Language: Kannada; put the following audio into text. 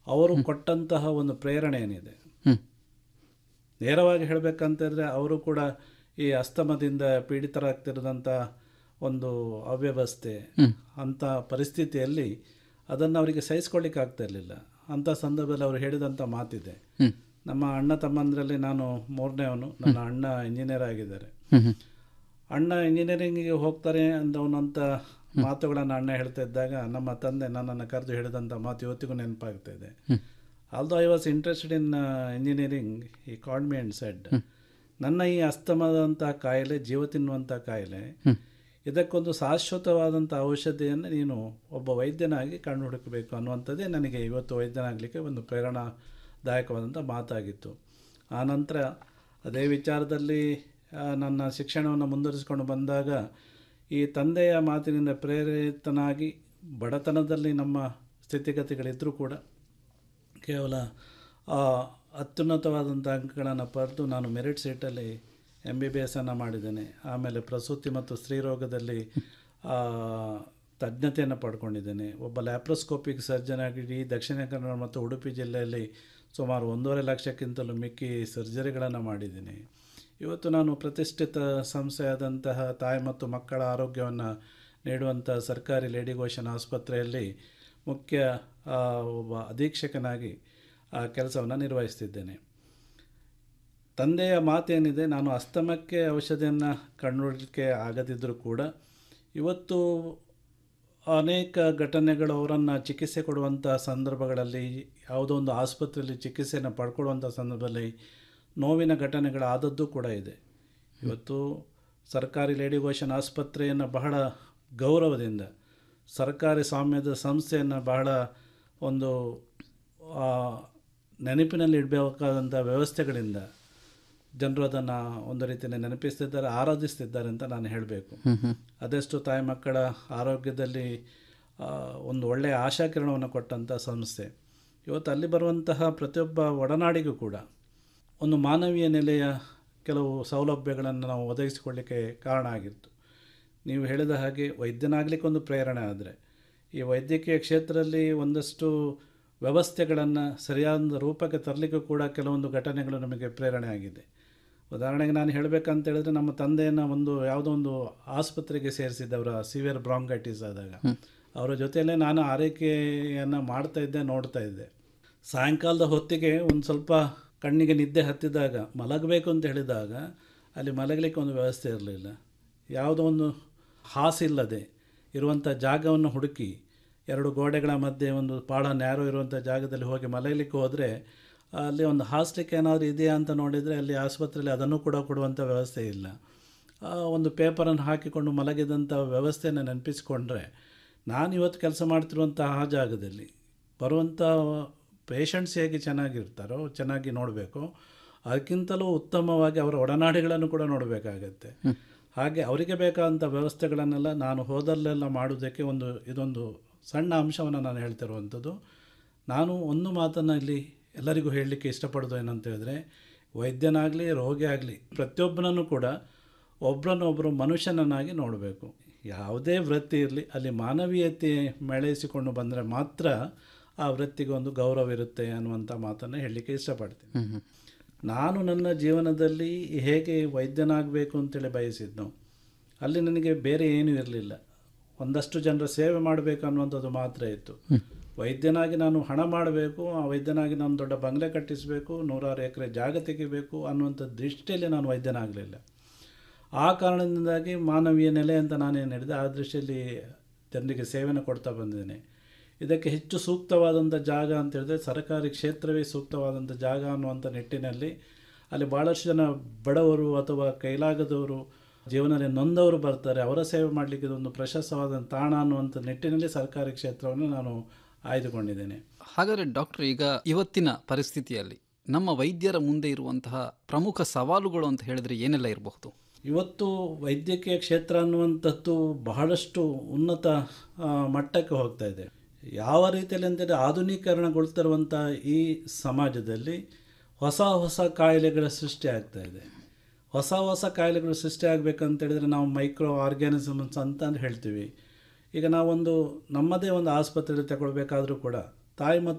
ಅವರು ಕೊಟ್ಟಂತಹ ಒಂದು ಪ್ರೇರಣೆ ಏನಿದೆ ಹ್ಮ್. ನೇರವಾಗಿ ಹೇಳಬೇಕಂತಂದರೆ ಅವರು ಕೂಡ ಈ ಅಸ್ತಮದಿಂದ ಪೀಡಿತರಾಗ್ತಿರೋದಂಥ ಒಂದು ಅವ್ಯವಸ್ಥೆ ಹ್ಮ್. ಅಂಥ ಪರಿಸ್ಥಿತಿಯಲ್ಲಿ ಅದನ್ನು ಅವರಿಗೆ ಸಹಿಸ್ಕೊಳ್ಳಿಕ್ಕೆ ಆಗ್ತಾ ಇರಲಿಲ್ಲ ಅಂಥ ಸಂದರ್ಭದಲ್ಲಿ ಅವರು ಹೇಳಿದಂಥ ಮಾತಿದೆ ಹ್ಮ್. ನಮ್ಮ ಅಣ್ಣ ತಮ್ಮಂದರಲ್ಲಿ ನಾನು ಮೂರನೇವನು ನನ್ನ ಅಣ್ಣ ಇಂಜಿನಿಯರ್ ಆಗಿದ್ದಾರೆ ಹ್ಮ್ ಹ್ಮ್. ಅಣ್ಣ ಇಂಜಿನಿಯರಿಂಗಿಗೆ ಹೋಗ್ತಾರೆ ಅನ್ನೋವಂಥ ಮಾತುಗಳನ್ನು ಅಣ್ಣ ಹೇಳ್ತಾ ಇದ್ದಾಗ ನಮ್ಮ ತಂದೆ ನನ್ನನ್ನು ಕರೆದು ಹೇಳಿದಂಥ ಮಾತು ಇವತ್ತಿಗೂ ನೆನಪಾಗ್ತಾ ಇದೆ although I was interested in engineering he called me and said ನನ್ನ ಈ ಅಸ್ತಮದಂಥ ಕಾಯಿಲೆ ಜೀವ ತಿನ್ನುವಂಥ ಕಾಯಿಲೆ ಇದಕ್ಕೊಂದು ಶಾಶ್ವತವಾದಂಥ ಔಷಧಿಯನ್ನು ನೀನು ಒಬ್ಬ ವೈದ್ಯನಾಗಿ ಕಂಡು ಹುಡುಕಬೇಕು ಅನ್ನುವಂಥದ್ದೇ ನನಗೆ ಇವತ್ತು ವೈದ್ಯನಾಗಲಿಕ್ಕೆ ಒಂದು ಪ್ರೇರಣಾದಾಯಕವಾದಂಥ ಮಾತಾಗಿತ್ತು ಆನಂತರ ಅದೇ ವಿಚಾರದಲ್ಲಿ ಆ, ನನ್ನ ಶಿಕ್ಷಣವನ್ನು ಮುಂದುವರಿಸಿಕೊಂಡು ಬಂದಾಗ ಈ ತಂದೆಯ ಮಾತಿನಿಂದ ಪ್ರೇರಿತನಾಗಿ ಬಡತನದಲ್ಲಿ ನಮ್ಮ ಸ್ಥಿತಿಗತಿಗಳಿದ್ದರೂ ಕೂಡ ಕೇವಲ ಆ, ಅತ್ಯುನ್ನತವಾದಂಥ ಅಂಕಗಳನ್ನು ಪಡೆದು ನಾನು ಮೆರಿಟ್ ಸೀಟಲ್ಲಿ ಎಮ್ ಬಿ ಬಿ ಎಸ್ಸನ್ನು ಮಾಡಿದ್ದೇನೆ ಆಮೇಲೆ ಪ್ರಸೂತಿ ಮತ್ತು ಸ್ತ್ರೀರೋಗದಲ್ಲಿ ಆ, ತಜ್ಞತೆಯನ್ನು ಪಡ್ಕೊಂಡಿದ್ದೇನೆ ಒಬ್ಬ ಲ್ಯಾಪ್ರೋಸ್ಕೋಪಿಕ್ ಸರ್ಜನ್ ಆಗಿ ಇಡೀ ದಕ್ಷಿಣ ಕನ್ನಡ ಮತ್ತು ಉಡುಪಿ ಜಿಲ್ಲೆಯಲ್ಲಿ ಸುಮಾರು ಒಂದೂವರೆ ಲಕ್ಷಕ್ಕಿಂತಲೂ ಮಿಕ್ಕಿ ಸರ್ಜರಿಗಳನ್ನು ಮಾಡಿದ್ದೀನಿ ಇವತ್ತು ನಾನು ಪ್ರತಿಷ್ಠಿತ ಸಂಸ್ಥೆಯಾದಂತಹ ತಾಯಿ ಮತ್ತು ಮಕ್ಕಳ ಆರೋಗ್ಯವನ್ನು ನೀಡುವಂಥ ಸರ್ಕಾರಿ ಲೇಡಿ ಘೋಷನ್ ಆಸ್ಪತ್ರೆಯಲ್ಲಿ ಮುಖ್ಯ ಆ, ಒಬ್ಬ ಅಧೀಕ್ಷಕನಾಗಿ ಆ ಕೆಲಸವನ್ನು ನಿರ್ವಹಿಸ್ತಿದ್ದೇನೆ ತಂದೆಯ ಮಾತೇನಿದೆ ನಾನು ಅಸ್ತಮಕ್ಕೆ ಔಷಧಿಯನ್ನು ಕಂಡುಹಿಡಲಿಕ್ಕೆ ಆಗದಿದ್ದರೂ ಕೂಡ ಇವತ್ತು ಅನೇಕ ಘಟನೆಗಳು ಅವರನ್ನು ಚಿಕಿತ್ಸೆ ಕೊಡುವಂಥ ಸಂದರ್ಭಗಳಲ್ಲಿ ಯಾವುದೋ ಒಂದು ಆಸ್ಪತ್ರೆಯಲ್ಲಿ ಚಿಕಿತ್ಸೆಯನ್ನು ಪಡ್ಕೊಳ್ಳುವಂಥ ಸಂದರ್ಭದಲ್ಲಿ ನೋವಿನ ಘಟನೆಗಳಾದದ್ದು ಕೂಡ ಇದೆ ಇವತ್ತು ಸರ್ಕಾರಿ ಲೇಡಿ ಘೋಷನ್ ಆಸ್ಪತ್ರೆಯನ್ನು ಬಹಳ ಗೌರವದಿಂದ ಸರ್ಕಾರಿ ಸ್ವಾಮ್ಯದ ಸಂಸ್ಥೆಯನ್ನು ಬಹಳ ಒಂದು ಆ, ನೆನಪಿನಲ್ಲಿ ಇಡಬೇಕಾದಂಥ ವ್ಯವಸ್ಥೆಗಳಿಂದ ಜನರು ಅದನ್ನು ಒಂದು ರೀತಿಯಲ್ಲಿ ನೆನಪಿಸ್ತಿದ್ದಾರೆ ಆರಾಧಿಸ್ತಿದ್ದಾರೆ ಅಂತ ನಾನು ಹೇಳಬೇಕು ಅದೆಷ್ಟು ತಾಯಿ ಮಕ್ಕಳ ಆರೋಗ್ಯದಲ್ಲಿ ಆ, ಒಂದು ಒಳ್ಳೆಯ ಆಶಾಕಿರಣವನ್ನು ಕೊಟ್ಟಂಥ ಸಂಸ್ಥೆ ಇವತ್ತು ಅಲ್ಲಿ ಬರುವಂತಹ ಪ್ರತಿಯೊಬ್ಬ ಒಡನಾಡಿಗೂ ಕೂಡ ಒಂದು ಮಾನವೀಯ ನೆಲೆಯ ಕೆಲವು ಸೌಲಭ್ಯಗಳನ್ನು ನಾವು ಒದಗಿಸಿಕೊಳ್ಳಿಕ್ಕೆ ಕಾರಣ ಆಗಿತ್ತು ನೀವು ಹೇಳಿದ ಹಾಗೆ ವೈದ್ಯನಾಗಲಿಕ್ಕೆ ಒಂದು ಪ್ರೇರಣೆ ಆದರೆ ಈ ವೈದ್ಯಕೀಯ ಕ್ಷೇತ್ರದಲ್ಲಿ ಒಂದಷ್ಟು ವ್ಯವಸ್ಥೆಗಳನ್ನು ಸರಿಯಾದ ರೂಪಕ್ಕೆ ತರಲಿಕ್ಕೂ ಕೂಡ ಕೆಲವೊಂದು ಘಟನೆಗಳು ನಮಗೆ ಪ್ರೇರಣೆ ಆಗಿದೆ ಉದಾಹರಣೆಗೆ ನಾನು ಹೇಳಬೇಕಂತ ಹೇಳಿದ್ರೆ ನಮ್ಮ ತಂದೆಯನ್ನು ಒಂದು ಯಾವುದೋ ಒಂದು ಆಸ್ಪತ್ರೆಗೆ ಸೇರಿಸಿದ್ದವರ ಸಿವಿಯರ್ ಬ್ರಾಂಕೈಟಿಸ್ ಆದಾಗ ಅವರ ಜೊತೆಯಲ್ಲೇ ನಾನು ಆರೈಕೆಯನ್ನು ಮಾಡ್ತಾ ಇದ್ದೆ ನೋಡ್ತಾ ಇದ್ದೆ ಸಾಯಂಕಾಲದ ಹೊತ್ತಿಗೆ ಒಂದು ಸ್ವಲ್ಪ ಕಣ್ಣಿಗೆ ನಿದ್ದೆ ಹತ್ತಿದಾಗ ಮಲಗಬೇಕು ಅಂತ ಹೇಳಿದಾಗ ಅಲ್ಲಿ ಮಲಗಲಿಕ್ಕೆ ಒಂದು ವ್ಯವಸ್ಥೆ ಇರಲಿಲ್ಲ ಯಾವುದೋ ಒಂದು ಹಾಸಿಲ್ಲದೆ ಇರುವಂಥ ಜಾಗವನ್ನು ಹುಡುಕಿ ಎರಡು ಗೋಡೆಗಳ ಮಧ್ಯೆ ಒಂದು ಭಾಳ ನ್ಯಾರೋ ಇರುವಂಥ ಜಾಗದಲ್ಲಿ ಹೋಗಿ ಮಲಗಲಿಕ್ಕೆ ಹೋದರೆ ಅಲ್ಲಿ ಒಂದು ಹಾಸ್ಲಿಕ್ಕೆ ಏನಾದರೂ ಇದೆಯಾ ಅಂತ ನೋಡಿದರೆ ಅಲ್ಲಿ ಆಸ್ಪತ್ರೆಯಲ್ಲಿ ಅದನ್ನು ಕೂಡ ಕೊಡುವಂಥ ವ್ಯವಸ್ಥೆ ಇಲ್ಲ ಆ ಒಂದು ಪೇಪರನ್ನು ಹಾಕಿಕೊಂಡು ಮಲಗಿದಂಥ ವ್ಯವಸ್ಥೆಯನ್ನು ನೆನಪಿಸಿಕೊಂಡ್ರೆ ನಾನು ಇವತ್ತು ಕೆಲಸ ಮಾಡ್ತಿರುವಂತಹ ಆ ಜಾಗದಲ್ಲಿ ಬರುವಂಥ ಪೇಷಂಟ್ಸ್ ಹೇಗೆ ಚೆನ್ನಾಗಿರ್ತಾರೋ ಚೆನ್ನಾಗಿ ನೋಡಬೇಕು ಅದಕ್ಕಿಂತಲೂ ಉತ್ತಮವಾಗಿ ಅವರ ಒಡನಾಡಿಗಳನ್ನು ಕೂಡ ನೋಡಬೇಕಾಗತ್ತೆ ಹಾಗೆ ಅವರಿಗೆ ಬೇಕಾದಂಥ ವ್ಯವಸ್ಥೆಗಳನ್ನೆಲ್ಲ ನಾನು ಹೋದಲ್ಲೆಲ್ಲ ಮಾಡೋದಕ್ಕೆ ಒಂದು ಇದೊಂದು ಸಣ್ಣ ಅಂಶವನ್ನು ನಾನು ಹೇಳ್ತಿರುವಂಥದ್ದು ನಾನು ಒಂದು ಮಾತನ್ನು ಇಲ್ಲಿ ಎಲ್ಲರಿಗೂ ಹೇಳಲಿಕ್ಕೆ ಇಷ್ಟಪಡೋದು ಏನಂತ ಹೇಳಿದ್ರೆ ವೈದ್ಯನಾಗಲಿ ರೋಗಿ ಆಗಲಿ ಪ್ರತಿಯೊಬ್ಬನನ್ನು ಕೂಡ ಒಬ್ಬರನ್ನೊಬ್ಬರು ಮನುಷ್ಯನನ್ನಾಗಿ ನೋಡಬೇಕು ಯಾವುದೇ ವೃತ್ತಿ ಇರಲಿ ಅಲ್ಲಿ ಮಾನವೀಯತೆ ಮೇಳೈಸಿಕೊಂಡು ಬಂದರೆ ಮಾತ್ರ ಆ ವೃತ್ತಿಗೆ ಒಂದು ಗೌರವ ಇರುತ್ತೆ ಅನ್ನುವಂಥ ಮಾತನ್ನು ಹೇಳಲಿಕ್ಕೆ ಇಷ್ಟಪಡ್ತೀನಿ ನಾನು ನನ್ನ ಜೀವನದಲ್ಲಿ ಹೇಗೆ ವೈದ್ಯನಾಗಬೇಕು ಅಂತೇಳಿ ಬಯಸಿದ್ನು ಅಲ್ಲಿ ನನಗೆ ಬೇರೆ ಏನೂ ಇರಲಿಲ್ಲ ಒಂದಷ್ಟು ಜನರ ಸೇವೆ ಮಾಡಬೇಕು ಅನ್ನುವಂಥದ್ದು ಮಾತ್ರ ಇತ್ತು ವೈದ್ಯನಾಗಿ ನಾನು ಹಣ ಮಾಡಬೇಕು ಆ ವೈದ್ಯನಾಗಿ ನಾನು ದೊಡ್ಡ ಬಂಗಲೆ ಕಟ್ಟಿಸಬೇಕು ನೂರಾರು ಎಕರೆ ಜಾಗ ತೆಗಿಬೇಕು ಅನ್ನುವಂಥ ದೃಷ್ಟಿಯಲ್ಲಿ ನಾನು ವೈದ್ಯನಾಗಲಿಲ್ಲ ಆ ಕಾರಣದಿಂದಾಗಿ ಮಾನವೀಯ ನೆಲೆ ಅಂತ ನಾನೇನು ಹೇಳಿದೆ ಆ ದೃಷ್ಟಿಯಲ್ಲಿ ಜನರಿಗೆ ಸೇವೆಯನ್ನು ಕೊಡ್ತಾ ಬಂದಿದ್ದೇನೆ ಇದಕ್ಕೆ ಹೆಚ್ಚು ಸೂಕ್ತವಾದಂಥ ಜಾಗ ಅಂತ ಹೇಳಿದ್ರೆ ಸರ್ಕಾರಿ ಕ್ಷೇತ್ರವೇ ಸೂಕ್ತವಾದಂಥ ಜಾಗ ಅನ್ನುವಂಥ ನಿಟ್ಟಿನಲ್ಲಿ ಅಲ್ಲಿ ಭಾಳಷ್ಟು ಜನ ಬಡವರು ಅಥವಾ ಕೈಲಾಗದವರು ಜೀವನದಲ್ಲಿ ನೊಂದವರು ಬರ್ತಾರೆ ಅವರ ಸೇವೆ ಮಾಡಲಿಕ್ಕೆ ಇದೊಂದು ಪ್ರಶಸ್ತವಾದ ತಾಣ ಅನ್ನುವಂಥ ನಿಟ್ಟಿನಲ್ಲಿ ಸರ್ಕಾರಿ ಕ್ಷೇತ್ರವನ್ನು ನಾನು ಆಯ್ದುಕೊಂಡಿದ್ದೇನೆ ಹಾಗಾದರೆ ಡಾಕ್ಟರ್ ಈಗ ಇವತ್ತಿನ ಪರಿಸ್ಥಿತಿಯಲ್ಲಿ ನಮ್ಮ ವೈದ್ಯರ ಮುಂದೆ ಇರುವಂತಹ ಪ್ರಮುಖ ಸವಾಲುಗಳು ಅಂತ ಹೇಳಿದ್ರೆ ಏನೆಲ್ಲ ಇರಬಹುದು ಇವತ್ತು ವೈದ್ಯಕೀಯ ಕ್ಷೇತ್ರ ಅನ್ನುವಂಥದ್ದು ಬಹಳಷ್ಟು ಉನ್ನತ ಆ, ಮಟ್ಟಕ್ಕೆ ಹೋಗ್ತಾ ಇದೆ ಯಾವ ರೀತಿಯಲ್ಲಿ ಅಂತಂದರೆ ಆಧುನೀಕರಣಗೊಳ್ತಿರುವಂಥ ಈ ಸಮಾಜದಲ್ಲಿ ಹೊಸ ಹೊಸ ಕಾಯಿಲೆಗಳ ಸೃಷ್ಟಿ ಆಗ್ತಾ ಇದೆ ಹೊಸ ಹೊಸ ಕಾಯಿಲೆಗಳು ಸೃಷ್ಟಿ ಆಗಬೇಕಂತ ಹೇಳಿದ್ರೆ ನಾವು ಮೈಕ್ರೋ ಆರ್ಗ್ಯಾನಿಸಮ್ಸ್ ಅಂತ ಹೇಳ್ತೀವಿ ಈಗ ನಾವೊಂದು ನಮ್ಮದೇ ಒಂದು ಆಸ್ಪತ್ರೆಯಲ್ಲಿ ತಗೊಳ್ಬೇಕಾದ್ರೂ ಕೂಡ ತಾಯಿ ಮತ್ತು